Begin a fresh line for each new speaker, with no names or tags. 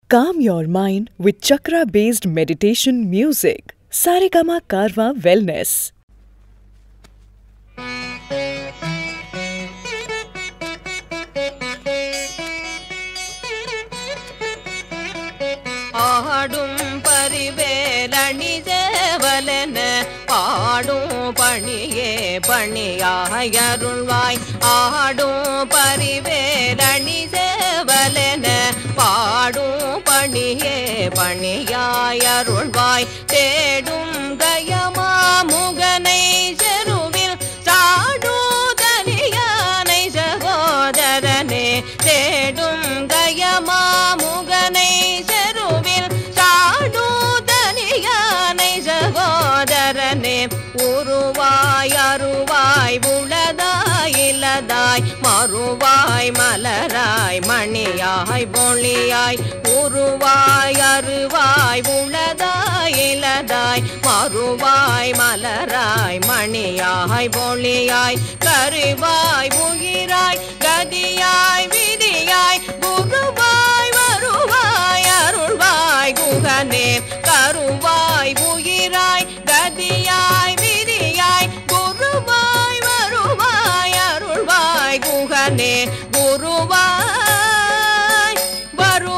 Calm your mind with chakra based meditation music. Saregama Karwa Wellness.
ஆடும் பரிவேலணி சேவலன பாடும் பணியே பணியாயருள்வாய் ஆடும் பரிவேலணி சேவலன பாடும் பணியே பணியாயருள்வாய் தேடும் கயமா முகனை செருவில் சாடுதலியானை சகோதரனே தேடும் கயமா முகனை செருவில் சாடுதலியானை சகோதரனே உருவாய் அருவாய் உளதாய் இலதாய் மறுவாய் மலராய் மணியாய் பொழியாய் உருவாய் அருவாய் உளதாய் இலதாய் மறுவாய் மலராய் மணியாய் பொழியாய் கருவாய் உயிராய் கதியாய் விதியாய் குருவாய் வருவாய் அருள்வாய் குகனே கருவாய் உயிராய் கதியாய் விதியாய் குருவாய் வருவாய் அருள்வாய் குகனே குருவாய் வருவாய்